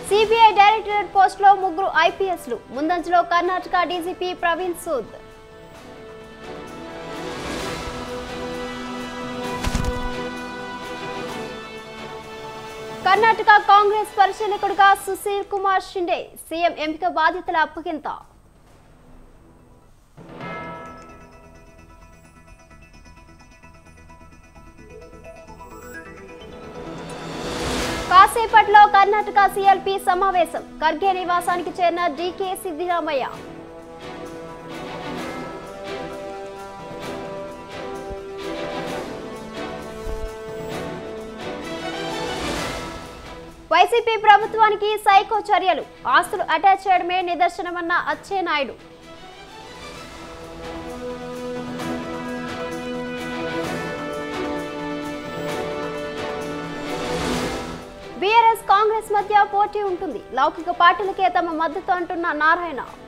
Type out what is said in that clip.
CBI directorate పోస్టులో ముగ్గురు ఐపీఎస్లు ముందంజలో కర్ణాటక డీజీపీ ప్రవీణ్ సూద్ కర్ణాటక కాంగ్రెస్ పరిశీలకుడుగా సుశీల్ కుమార్ షిండే సీఎం ఎంపిక బాధ్యతల అప్పగింత కాసేపట్లో కర్ణాటక సీఎల్పీ సమావేశం ఖర్గే నివాసానికి చేరిన డీకే సిద్దిరామయ్య వైసీపీ ప్రభుత్వానికి సైకో చర్యలు ఆస్తులు అటాచ్ చేయడమే నిదర్శనమన్న అచ్చెన్నాయుడు బీఆర్ఎస్ కాంగ్రెస్ మధ్య పోటీ ఉంటుంది లౌకిక పార్టీలకే తమ మద్దతు అంటున్న నారాయణ